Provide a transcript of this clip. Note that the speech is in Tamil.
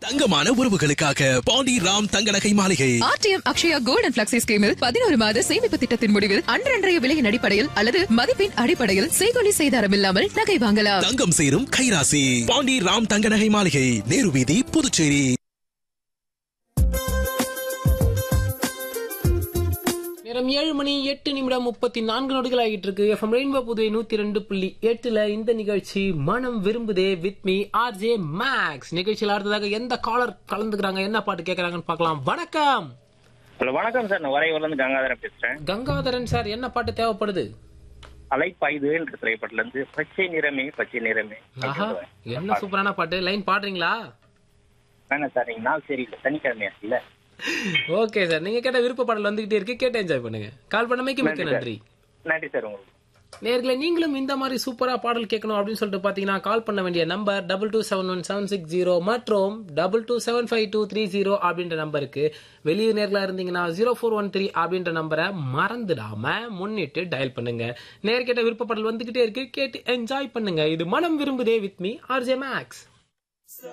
தங்கமான உறவுகளுக்காக பாண்டி ராம் தங்க நகை மாளிகை RTM Akshaya gold and flexi ஸ்கீமில் பதினோரு மாத சேமிப்பு திட்டத்தின் முடிவில் அன்றன்றைய விலையின் அடிப்படையில் அல்லது மதிப்பின் அடிப்படையில் செய்கொலி செய்தாரம் இல்லாமல் நகை வாங்கலாம் தங்கம் சேரும் கைராசி பாண்டி ராம் தங்க நகை மாளிகை நேரு வீதி புதுச்சேரி நேரம் ஏழு மணி எட்டு நிமிடம் முப்பத்தி நான்கு நொடிகள் ஆகிட்டு இருக்கு எஃப்எம் ரெயின்போ புதுவை நூத்தி ரெண்டு புள்ளி எட்டுல இந்த நிகழ்ச்சி மனம் விரும்புதே வித் மீ ஆர்ஜே மேக்ஸ் நிகழ்ச்சியில் அடுத்ததாக எந்த காலர் கலந்துக்கிறாங்க என்ன பாட்டு கேட்கறாங்கன்னு பார்க்கலாம் வணக்கம் ஹலோ வணக்கம் சார் நான் வரையூர்ல இருந்து கங்காதரன் பேசுறேன் கங்காதரன் சார் என்ன பாட்டு தேவைப்படுது அலைப்பாய்து என்ற திரைப்படத்துல இருந்து பச்சை நிறமே பச்சை நிறமே ஆஹா என்ன சூப்பரான பாட்டு லைன் பாடுறீங்களா வேணாம் சார் நீங்க நாள் சரியில்லை சனிக்கிழமையா இல்ல ஓகே சார் நீங்க கேட்ட விருப்ப பாடல் வந்துகிட்டே இருக்கு கேட்டு என்ஜாய் பண்ணுங்க கால் பண்ணமைக்கு மிக்க நன்றி சார். நன்றி நன்றி சார் உங்களுக்கு நேர்களை நீங்களும் இந்த மாதிரி சூப்பரா பாடல் கேட்கணும் அப்படின்னு சொல்லிட்டு பாத்தீங்கன்னா கால் பண்ண வேண்டிய number double two seven one seven six zero மற்றும் double two seven five two three zero அப்படின்ற நம்பருக்கு வெளியூர் நேர்களா இருந்தீங்கன்னா ஜீரோ ஃபோர் ஒன் த்ரீ அப்படின்ற நம்பரை மறந்துடாம முன்னிட்டு டயல் பண்ணுங்க நேர் கேட்ட விருப்ப பாடல் வந்துகிட்டே இருக்கு கேட்டு என்ஜாய் பண்ணுங்க இது மனம் விரும்புதே வித் மீ ஆர்ஜே மேக்ஸ்